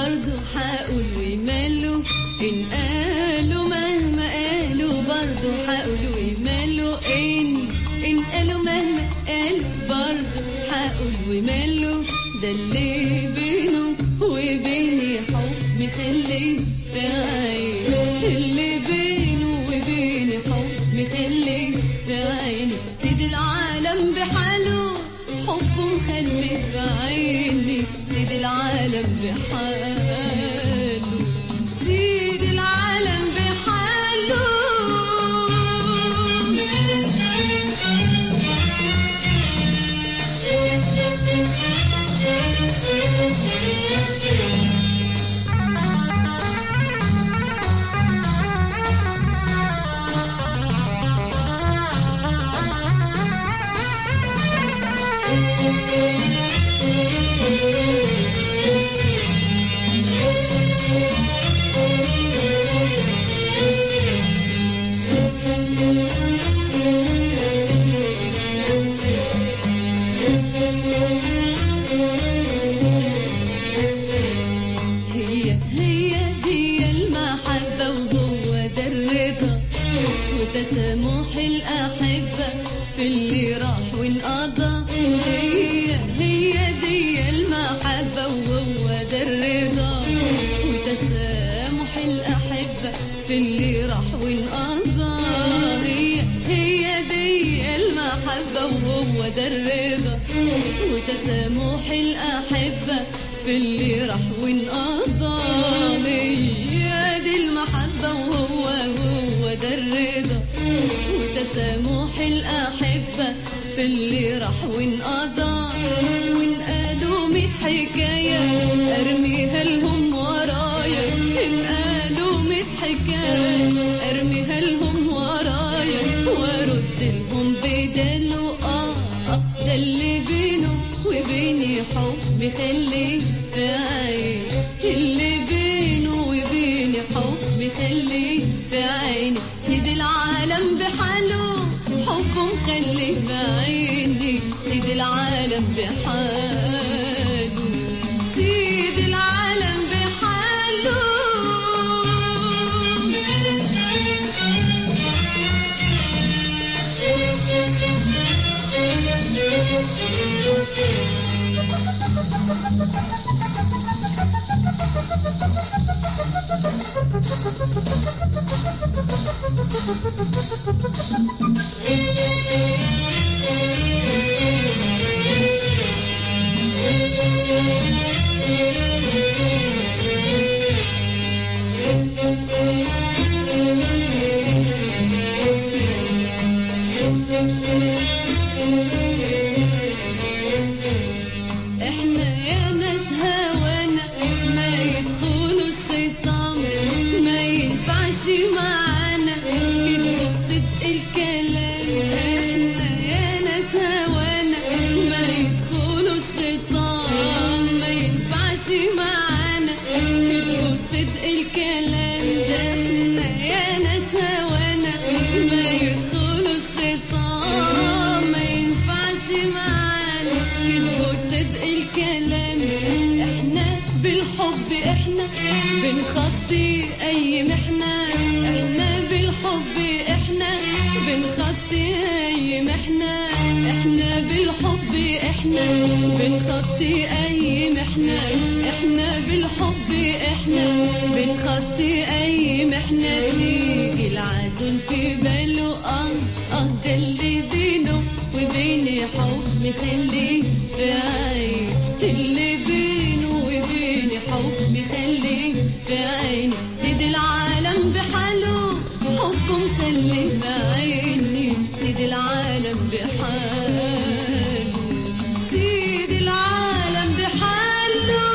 برضو حقول وماله إن قالوا مهما قالوا برضو حقول وماله إن إن قالوا مهما قالوا برضو حقول وماله ده اللي بينه وبيني حب مخلي في عيني اللي بينه وبيني حب مخلي في عيني سيد العالم بحاله حبه مخلي في عيني سيد العالم بحاله سيد العالم بحاله هي هي دي المحبة وهو ده الرضا وتسامح الأحبة في اللي راح وانقضى هي هي دي المحبة وهو ده الرضا وتسامح الأحبة في اللي راح وانقضى هي هي دي المحبة وهو ده الرضا وتسامح الأحبة في اللي راح وانقضى هي دي المحبة وهو هو ده الرضا وتسامح الأحبة في اللي راح وانقضى وانقالوا ميت حكاية أرميها لهم ورايا انقالوا ميت حكاية أرميها لهم ورايا وارد لهم بداله آه آه ده اللي بينه وبيني حب مخلي في عيني اللي بينه وبيني حب مخلي في عيني سيد العالم بحاله حبه مخلي في عيني سيد العالم بحاله سيد العالم بحاله احنا يا ناس هوانا ما يدخلوش خصام ما ينفعش معانا كده صدق الكلام احنا يا ناس هوانا ما يدخلوش خصام ما ينفعش معانا كده صدق الكلام ده احنا يا ناس هوانا ما يدخلوش خصام ما ينفعش معانا كده صدق الكلام احنا بالحب احنا بنخطي اي محنة احنا بالحب احنا بنخطي اي محنة احنا بالحب احنا بنخطي اي محنة احنا بالحب احنا بنخطي اي محنة تيجي العزل في باله اه اه ده اللي بينه وبيني حب مخلي في عين اللي بينه وبيني حب مخلي في عين سيد العالم بحاله حب مخلي بعيني سيد العالم بحاله سيد العالم بحاله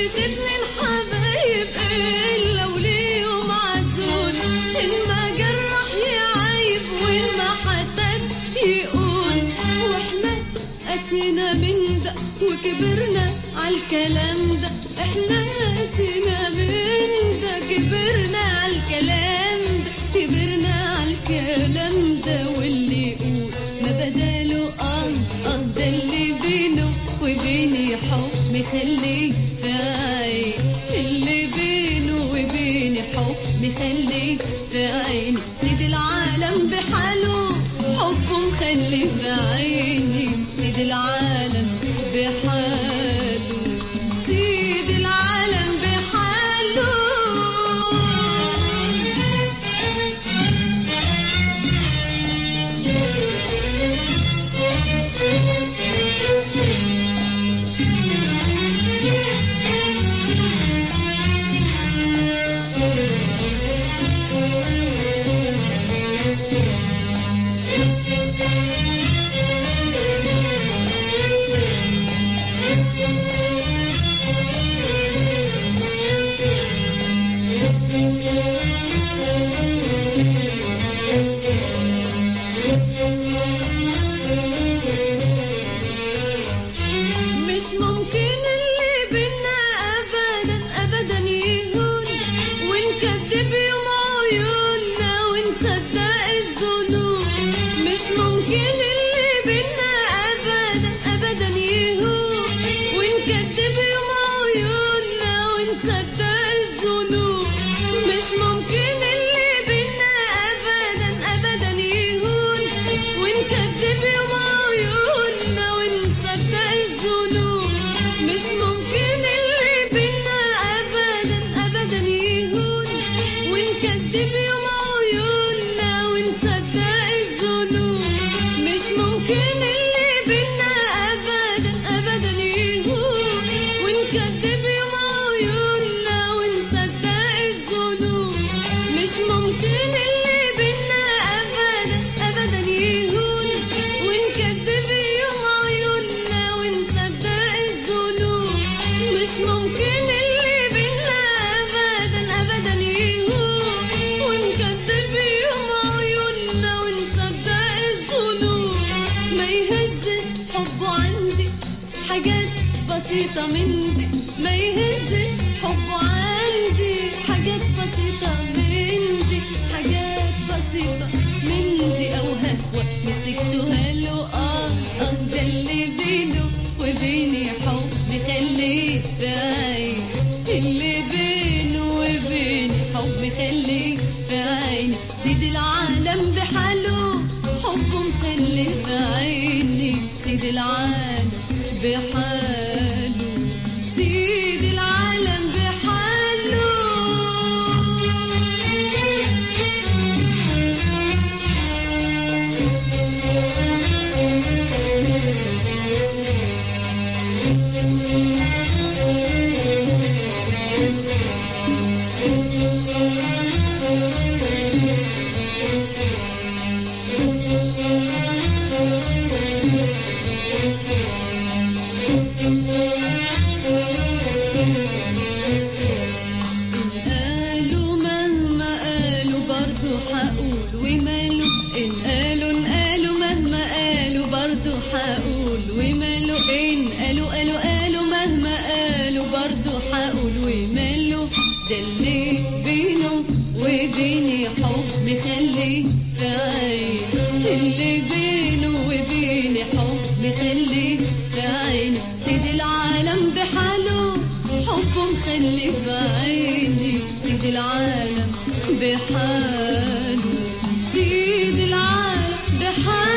فيش اتنين حبايب الا وليهم عزول ان ما جرح يعيب وان ما حسد يقول واحنا قاسينا من ده وكبرنا عالكلام ده احنا قاسينا من ده كبرنا عالكلام ده كبرنا عالكلام ده واللي يقول ما بداله اه اه ده اللي بينه وبيني حب مخليه في عين اللي بينه وبيني حب مخليه في عيني سيد العالم بحاله حبه مخليه في عيني سيد العالم بحاله سيد العالم بحاله مش ممكن اللي بينا ابدا ابدا يهون ونكذب يوم عيوننا ونصدق الظنون مش ممكن اللي بينا ابدا ابدا يهون ونكذب يوم عيوننا ونصدق الظنون مش ممكن اللي بينا ابدا ابدا يهون ونكذب يوم عيوننا ونصدق الظنون مش ممكن اللي بينا ابدا ابدا يهون ونكذب يوم عيوننا ونصدق الظنون مش ممكن اللي بينا ابدا ابدا يهون ونكذب يوم عيوننا ونصدق الظنون مش ممكن اللي بينا ابدا ابدا يهون ونكذب يوم عيوننا ونصدق الظنون مش ممكن اللي بينا ابدا ابدا يهون ونكذب يوم عيوننا ونصدق الظنون ما يهزش حبه عندي حاجات بسيطة من دي ما يهزش حبه عندي حاجات بسيطة من دي حاجات بسيطة من دي أو هفوة مسكتها له آه آه ده اللي بينه وبيني حب مخليه في عيني اللي بينه وبيني حب مخليه في عيني سيد العالم بحاله حبه مخليه في عيني سيد العالم بحاله سيد العالم بحاله قالوا مهما قالوا برضو حقول وماله إن قالوا إن قالوا مهما قالوا برضو حقول وماله إن قالوا قالوا قالوا مهما قالوا برضو حقول وماله ده اللي بينه وبيني حب مخليه في عيني اللي بينه وبيني حب مخليه في عيني سيد العالم بحاله حبه مخلي في عيني سيد العالم بحاله سيد العالم بحاله